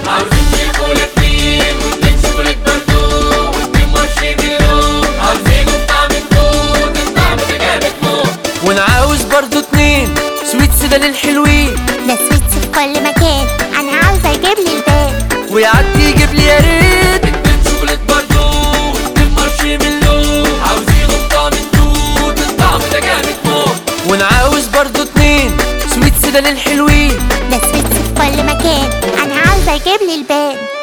عاوزين شوكولات اتنين واتنين شوكولات برضو واتنين مارشميلو عاوزينه بطعم التوت الطعم ده جامد موت ونعاوز برضو اتنين سويتس ده للحلوين ده سويتس في كل مكان انا عاوزه يجيب لي البان ويعدي يجيب لي يا ريت اتنين شوكولات برضو واتنين مارشميلو عاوزينه بطعم التوت الطعم ده جامد موت ونعاوز برضو اتنين سويتس ده للحلوين ده سويتس في كل مكان انا عاوزه يجيب لي البان